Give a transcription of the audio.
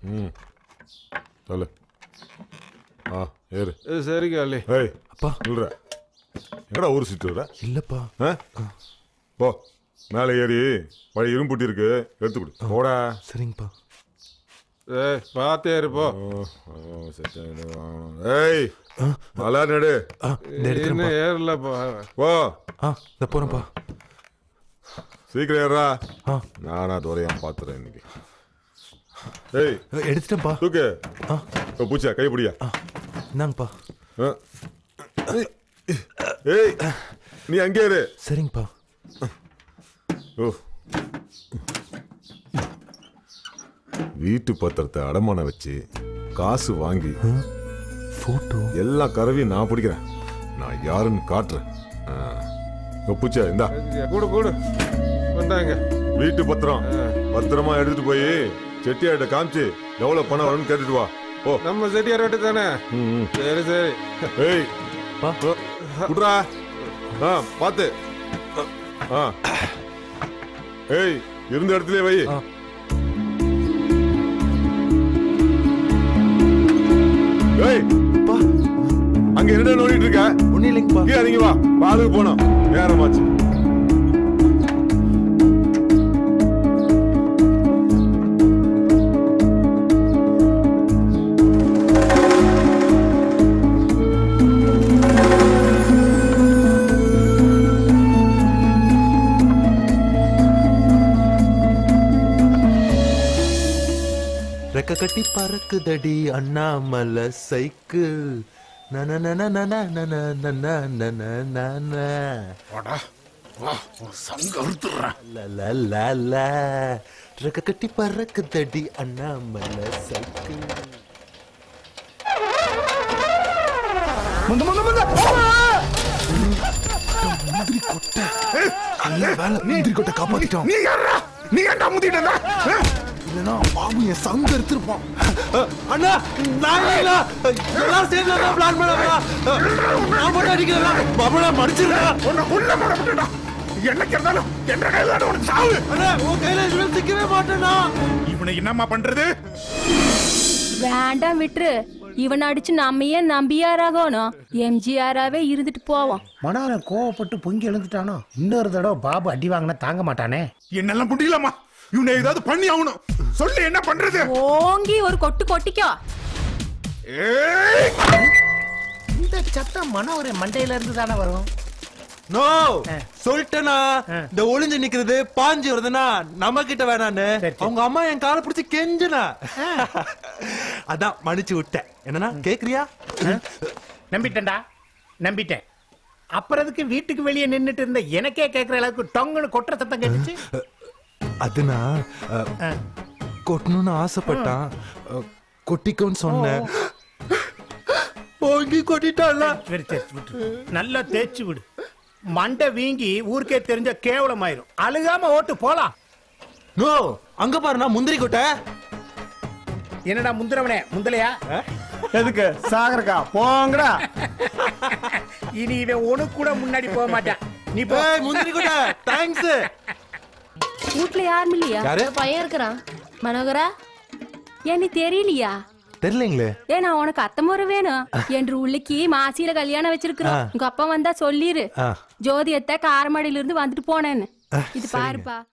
ம் சொல்லு ஆ ஏறு இது சரி காலி ஏய் அப்பா இல்லைற எங்கடா ஊர் சுற்றி வர இல்லப்பா ஆ போ மேலே ஏறி பழைய இரும்புட்டி இருக்கு எடுத்து கொடு போடா சரிங்கப்பா ஏய் பார்த்தே இருப்போ ஓ, ஓ, செத்த இது வாங்கணும். ஏய் மலா நடு ஆ இந்த எடுத்துறேன்ப்பா இன்னும் ஏறலப்பா போ ஆ இந்த போறேன்ப்பா சீக்கிரம் ஏறா ஆ நானா துறையா பார்த்துறேன் இன்னைக்கு ஏய் எடுத்துட்டேன்ப்பா தூக்கு ஆ இப்போ பூச்சா கை பிடியா ஆ இந்தாங்கப்பா ஆ. ஏய் நீ அங்கே இரு சரிங்கப்பா ஓ வீட்டு பத்திரத்தை அடமானம் வச்சு காசு வாங்கி ஃபோட்டோ எல்லா கறவையும் நான் பிடிக்கிறேன் நான் யாருன்னு காட்டுறேன் ஆ. இப்போ பூச்சா இந்தா கூடு கூடு வந்தாங்க வீட்டு பத்திரம் பத்திரமா எடுத்துட்டு போய் செட்டியார்கிட்ட காமிச்சு எவ்வளவு பணம் வரும்னு கேட்டுட்டு வா ஓ நம்ம செட்டியார் வீட்டு தானே ம், ம். சரி சரி ஏய் பா. ஓ, குட்ரா ஆ பார்த்து ஆ ஏய் இருந்த இடத்துல வை ஆ. ஏய் பா அங்க என்ன நோண்டிட்டு இருக்க ஒன்றும் இல்லைங்கப்பா இங்கே இறங்கி வா பாலுக்கு போனோம் நேரமாச்சு ரெக்க கட்டி பறக்குதடி அண்ணாமலை சைக்கிள் நன நன நன நன நன நன நன வாடா வா உன் சங்க அறுத்துடுறேன் ல ல ல ல ரெக்க கட்டி பறக்குதடி அண்ணாமலை சைக்கிள் முந்த முந்த முந்த நல்ல வேலை முந்திரி கொட்டை காப்பாத்திட்டோம் நீ யாரா நீ ஏன்டா முந்திட்டு இருந்த? ஆ? இல்லைன்னா பாபு என் சங்க எடுத்திருப்பான் அண்ணா நான் இல்லைங்களா எல்லாரும் சேர்ந்து தான் பிளான் பண்ணலாம் நான் மட்டும் அடிக்கிறேன் பாபுடா மடிச்சிருக்கேன் உன்னை உள்ள போடப்பட்டுடா என்னைக்கு இருந்தாலும் என்ற கையில உனக்கு சாவு அண்ணா உன் கையில இதுல சிக்கவே மாட்டேனா இவனை என்னம்மா பண்றது வேண்டாம் விட்டுரு இவனை அடிச்சு நம்ம ஏன் நம்பியாராகணும் எம்ஜிஆராவே இருந்துட்டு போவோம் மணாலன் கோவப்பட்டு பொங்கி எழுந்துட்டானோ இன்னொரு தடவை பாபு அடி வாங்கினா தாங்க மாட்டானே என்னெல்லாம் முடியலம்மா இவனை ஏதாவது பண்ணி ஆகணும் சொல்லு என்ன பண்றது ஓங்கி ஒரு கொட்டு கொட்டிக்கோ ஏய்! இந்த சத்தம் மனோரை மண்டையில இருந்து தானே வரும் நோ சொல்லிட்டேனா இந்த ஒளிஞ்சு நிக்கிறது பாஞ்சு வருதுன்னா நம்ம கிட்ட வேணான்னு சரி, சரி. அவங்க அம்மா என் காலை பிடிச்சி கெஞ்சுனா அதான் மன்னிச்சு விட்டேன் என்னன்னா கேக்குறியா நம்பிட்டேன்டா நம்பிட்டேன் அப்புறம் எதுக்கு வீட்டுக்கு வெளியே நின்னுட்டு இருந்த எனக்கே கேக்குற அளவுக்கு டொங்குன்னு கொட்டுற சத்தம் கேட்டுச்சு அதுனா அஹ், கொட்டணும்னு ஆசைப்பட்டான் அஹ், கொட்டிக்கோன்னு சொன்னேன் ஓங்கி கொட்டிட்டான்ல சரி சரி விட்டுரு. நல்லா தேய்ச்சி விடு மண்டை வீங்கி ஊருக்கே தெரிஞ்ச கேவலமாயிரும் அழுகாம ஓட்டு போலாம் நோ அங்க பாருண்ணா முந்திரி கொட்டை என்னடா முந்திரவனே முந்தலையா எதுக்கு சாகரக்கா போங்கடா இனி இவன் உனக்கு கூட முன்னாடி போக மாட்டான் நீ போ ஏய், முந்திரி கொட்டை தேங்க்ஸ் வீட்ல யாரும் இல்லையா யாரு பையன் இருக்கிறான் மனோகரா ஏன் நீ தெரியலையா தெரியலங்களே ஏ நான் உனக்கு அத்தை முறை வேணும் என்று உள்ளிக்கு மாசியில கல்யாணம் வச்சிருக்கிறோம் ஆ. உங்க அப்பா வந்தா சொல்லிரு ஆ ஜோதியத்தை காரமடையில இருந்து வந்துட்டு போனேன்னு இது பாருப்பா